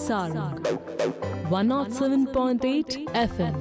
Sarang 107.8 FM.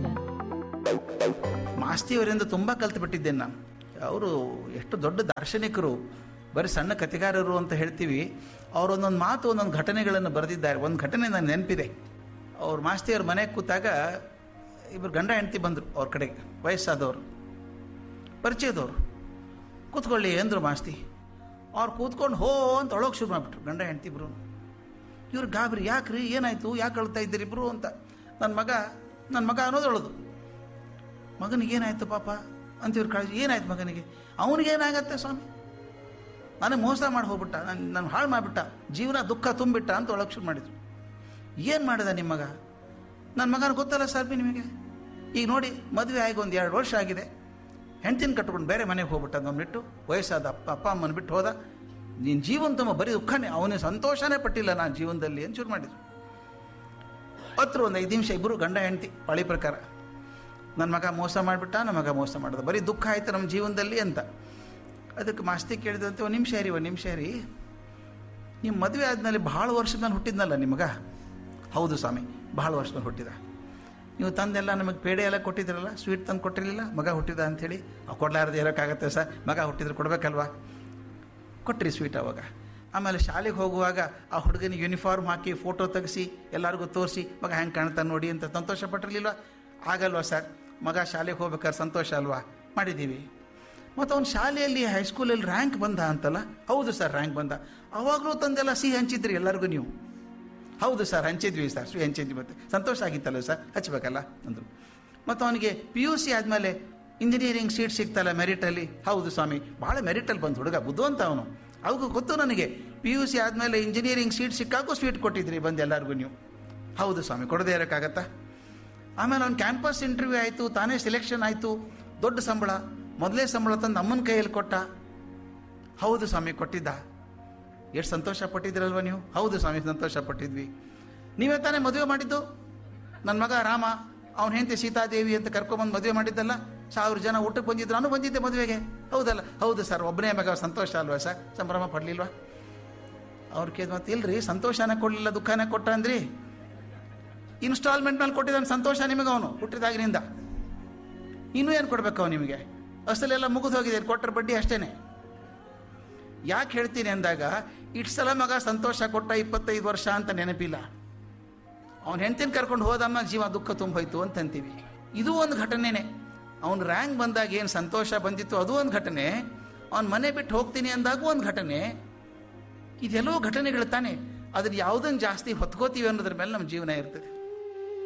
ಮಾಸ್ತಿಯವರಿಂದ ತುಂಬ ಕಲ್ತ್ಬಿಟ್ಟಿದ್ದೇನೆ ನಾನು ಅವರು ಎಷ್ಟು ದೊಡ್ಡ ದಾರ್ಶನಿಕರು ಬರೀ ಸಣ್ಣ ಕಥೆಗಾರರು ಅಂತ ಹೇಳ್ತೀವಿ ಅವರು ಒಂದೊಂದು ಮಾತು ಒಂದೊಂದು ಘಟನೆಗಳನ್ನು ಬರೆದಿದ್ದಾರೆ ಒಂದು ಘಟನೆ ನನ್ನ ನೆನಪಿದೆ ಅವ್ರ ಮಾಸ್ತಿಯವ್ರ ಮನೆಗೆ ಕೂತಾಗ ಇಬ್ಬರು ಗಂಡ ಹೆಂಡತಿ ಬಂದರು ಅವ್ರ ಕಡೆಗೆ ವಯಸ್ಸಾದವರು ಪರಿಚಯದವರು ಕೂತ್ಕೊಳ್ಳಿ ಅಂದರು ಮಾಸ್ತಿ ಅವ್ರು ಕೂತ್ಕೊಂಡು ಹೋ ಅಂತ ಒಳಗೆ ಶುರು ಮಾಡಿಬಿಟ್ರು ಗಂಡ ಹೆಂಡತಿ ಇಬ್ರು ಇವ್ರು ಗಾಬರಿ ಯಾಕ್ರಿ ಏನಾಯಿತು ಯಾಕೆ ಅಳ್ತಾ ಇದ್ದೀರಿ ಇಬ್ರು ಅಂತ ನನ್ನ ಮಗ ನನ್ನ ಮಗ ಅನ್ನೋದು ಅಳೋದು ಮಗನಿಗೆ ಏನಾಯ್ತು ಪಾಪ ಅಂತ ಇವ್ರು ಕಾಳಜಿ ಏನಾಯ್ತು ಮಗನಿಗೆ ಅವನಿಗೆ ಏನಾಗತ್ತೆ ಸ್ವಾಮಿ ನನಗೆ ಮೋಸ ಮಾಡಿ ಹೋಗ್ಬಿಟ್ಟ ನಾನು ನಾನು ಹಾಳು ಮಾಡಿಬಿಟ್ಟ ಜೀವನ ದುಃಖ ತುಂಬಿಟ್ಟ ಅಂತ ಒಳಗೆ ಶುರು ಮಾಡಿದ್ರು ಏನು ಮಾಡಿದ ನಿಮ್ಮ ಮಗ ನನ್ನ ಮಗನ ಗೊತ್ತಲ್ಲ ಸರ್ ಬಿ ನಿಮಗೆ ಈಗ ನೋಡಿ ಮದುವೆ ಆಗಿ ಒಂದು ಎರಡು ವರ್ಷ ಆಗಿದೆ ಹೆಂಡ್ತಿನ ಕಟ್ಕೊಂಡು ಬೇರೆ ಮನೆಗೆ ಹೋಗ್ಬಿಟ್ಟ ಅದನ್ನು ಬಿಟ್ಟು ವಯಸ್ಸಾದ ಅಪ್ಪ ಅಪ್ಪ ಅಮ್ಮನ ಬಿಟ್ಟು ಹೋದ ನೀನು ಜೀವನ ತುಂಬ ಬರೀ ದುಃಖನೇ ಅವನಿಗೆ ಸಂತೋಷನೇ ಪಟ್ಟಿಲ್ಲ ನಾನು ಜೀವನದಲ್ಲಿ ಅಂತ ಶುರು ಮಾಡಿದ್ರು ಹತ್ರ ಒಂದು ಐದು ನಿಮಿಷ ಇಬ್ಬರು ಗಂಡ ಹೆಂಡ್ತಿ ಪಾಳಿ ಪ್ರಕಾರ ನನ್ನ ಮಗ ಮೋಸ ಮಾಡಿಬಿಟ್ಟ ನನ್ನ ಮಗ ಮೋಸ ಮಾಡಿದ ಬರೀ ದುಃಖ ಆಯ್ತು ನಮ್ಮ ಜೀವನದಲ್ಲಿ ಅಂತ ಅದಕ್ಕೆ ಮಾಸ್ತಿ ಕೇಳಿದಂತೆ ಒಂದು ನಿಮಿಷ ರೀ ಒಂದು ನಿಮಿಷ ರೀ ನಿಮ್ಮ ಮದುವೆ ಆದಮೇಲೆ ಭಾಳ ವರ್ಷದ ಮೇಲೆ ಹುಟ್ಟಿದ್ನಲ್ಲ ನಿಮಗ ಹೌದು ಸ್ವಾಮಿ ಭಾಳ ವರ್ಷ ಮೇಲೆ ಹುಟ್ಟಿದ ನೀವು ತಂದೆಲ್ಲ ನಮಗೆ ಪೇಡೆ ಎಲ್ಲ ಕೊಟ್ಟಿದ್ರಲ್ಲ ಸ್ವೀಟ್ ತಂದು ಕೊಟ್ಟಿರಲಿಲ್ಲ ಮಗ ಹುಟ್ಟಿದ ಅಂಥೇಳಿ ಕೊಡಲಾರದೆ ಇರೋಕ್ಕಾಗತ್ತೆ ಸರ್ ಮಗ ಹುಟ್ಟಿದ್ರೆ ಕೊಡಬೇಕಲ್ವಾ ಕೊಟ್ರಿ ಸ್ವೀಟ್ ಅವಾಗ ಆಮೇಲೆ ಶಾಲೆಗೆ ಹೋಗುವಾಗ ಆ ಹುಡುಗನಿಗೆ ಯೂನಿಫಾರ್ಮ್ ಹಾಕಿ ಫೋಟೋ ತೆಗೆಸಿ ಎಲ್ಲರಿಗೂ ತೋರಿಸಿ ಮಗ ಹೆಂಗೆ ಕಾಣ್ತಾನೆ ನೋಡಿ ಅಂತ ಸಂತೋಷ ಪಟ್ಟಿರಲಿಲ್ವ ಆಗಲ್ವಾ ಸರ್ ಮಗ ಶಾಲೆಗೆ ಹೋಗ್ಬೇಕಾದ್ರೆ ಸಂತೋಷ ಅಲ್ವಾ ಮಾಡಿದ್ದೀವಿ ಮತ್ತು ಅವ್ನು ಶಾಲೆಯಲ್ಲಿ ಹೈಸ್ಕೂಲಲ್ಲಿ ರ್ಯಾಂಕ್ ಬಂದ ಅಂತಲ್ಲ ಹೌದು ಸರ್ ರ್ಯಾಂಕ್ ಬಂದ ಅವಾಗಲೂ ತಂದೆಲ್ಲ ಸಿಹಿ ಹಂಚಿದ್ರಿ ಎಲ್ಲರಿಗೂ ನೀವು ಹೌದು ಸರ್ ಹಂಚಿದ್ವಿ ಸರ್ ಸಿಹಿ ಹಂಚಿದ್ವಿ ಮತ್ತೆ ಸಂತೋಷ ಆಗಿತ್ತಲ್ಲ ಸರ್ ಹಚ್ಬೇಕಲ್ಲ ಅಂದರು ಮತ್ತು ಅವನಿಗೆ ಪಿ ಯು ಸಿ ಆದಮೇಲೆ ಇಂಜಿನಿಯರಿಂಗ್ ಸೀಟ್ ಸಿಗ್ತಲ್ಲ ಮೆರಿಟಲ್ಲಿ ಹೌದು ಸ್ವಾಮಿ ಭಾಳ ಮೆರಿಟಲ್ಲಿ ಬಂದು ಹುಡುಗ ಬುದ್ಧಿವಂತ ಅವನು ಅವಗೂ ಗೊತ್ತು ನನಗೆ ಪಿ ಯು ಸಿ ಆದಮೇಲೆ ಇಂಜಿನಿಯರಿಂಗ್ ಸೀಟ್ ಸಿಕ್ಕಾಗೂ ಸ್ವೀಟ್ ಕೊಟ್ಟಿದ್ರಿ ಬಂದು ಎಲ್ಲರಿಗೂ ನೀವು ಹೌದು ಸ್ವಾಮಿ ಕೊಡದೇ ಇರೋಕ್ಕಾಗತ್ತಾ ಆಮೇಲೆ ಅವ್ನು ಕ್ಯಾಂಪಸ್ ಇಂಟರ್ವ್ಯೂ ಆಯಿತು ತಾನೇ ಸೆಲೆಕ್ಷನ್ ಆಯಿತು ದೊಡ್ಡ ಸಂಬಳ ಮೊದಲೇ ಸಂಬಳ ತಂದು ಅಮ್ಮನ ಕೈಯಲ್ಲಿ ಕೊಟ್ಟ ಹೌದು ಸ್ವಾಮಿ ಕೊಟ್ಟಿದ್ದ ಎಷ್ಟು ಸಂತೋಷ ಪಟ್ಟಿದ್ದೀರಲ್ವ ನೀವು ಹೌದು ಸ್ವಾಮಿ ಸಂತೋಷ ಪಟ್ಟಿದ್ವಿ ನೀವೇ ತಾನೇ ಮದುವೆ ಮಾಡಿದ್ದು ನನ್ನ ಮಗ ರಾಮ ಅವನ ಹೆಂಡತಿ ಸೀತಾದೇವಿ ಅಂತ ಕರ್ಕೊಂಬಂದು ಮದುವೆ ಮಾಡಿದ್ದಲ್ಲ ಸಾವಿರ ಜನ ಊಟಕ್ಕೆ ಬಂದಿದ್ರು ನಾನು ಬಂದಿದ್ದೆ ಮದುವೆಗೆ ಹೌದಲ್ಲ ಹೌದು ಸರ್ ಒಬ್ಬನೇ ಮಗ ಸಂತೋಷ ಅಲ್ವಾ ಸರ್ ಸಂಭ್ರಮ ಪಡಲಿಲ್ವಾ ಅವ್ರು ಕೇಳಿದ ಮತ್ತೆ ಇಲ್ರಿ ಸಂತೋಷನೇ ಕೊಡಲಿಲ್ಲ ದುಃಖನೇ ಕೊಟ್ಟ ಅಂದ್ರಿ ಇನ್ಸ್ಟಾಲ್ಮೆಂಟ್ ಮೇಲೆ ಕೊಟ್ಟಿದ್ದಾನೆ ಸಂತೋಷ ನಿಮಗೆ ಅವನು ಹುಟ್ಟಿದಾಗಿನಿಂದ ಇನ್ನೂ ಏನು ಕೊಡಬೇಕು ಅವನು ನಿಮಗೆ ಅಸಲೆಲ್ಲ ಮುಗಿದು ಹೋಗಿದೆ ಕೊಟ್ಟರೆ ಬಡ್ಡಿ ಅಷ್ಟೇನೆ ಯಾಕೆ ಹೇಳ್ತೀನಿ ಅಂದಾಗ ಇಷ್ಟು ಸಲ ಮಗ ಸಂತೋಷ ಕೊಟ್ಟ ಇಪ್ಪತ್ತೈದು ವರ್ಷ ಅಂತ ನೆನಪಿಲ್ಲ ಅವ್ನು ಹೆಂಡ್ತಿನ ಕರ್ಕೊಂಡು ಹೋದಮ್ಮ ಜೀವ ದುಃಖ ತುಂಬೋಯ್ತು ಅಂತ ಅಂತೀವಿ ಇದು ಒಂದು ಘಟನೆನೇ ಅವ್ನು ರ್ಯಾಂಕ್ ಬಂದಾಗ ಏನು ಸಂತೋಷ ಬಂದಿತ್ತು ಅದು ಒಂದು ಘಟನೆ ಅವ್ನ ಮನೆ ಬಿಟ್ಟು ಹೋಗ್ತೀನಿ ಅಂದಾಗೂ ಒಂದು ಘಟನೆ ಇದೆಲ್ಲವೂ ಘಟನೆಗಳು ತಾನೆ ಅದನ್ನ ಯಾವುದನ್ನು ಜಾಸ್ತಿ ಹೊತ್ಕೋತೀವಿ ಅನ್ನೋದ್ರ ಮೇಲೆ ನಮ್ಮ ಜೀವನ ಇರ್ತದೆ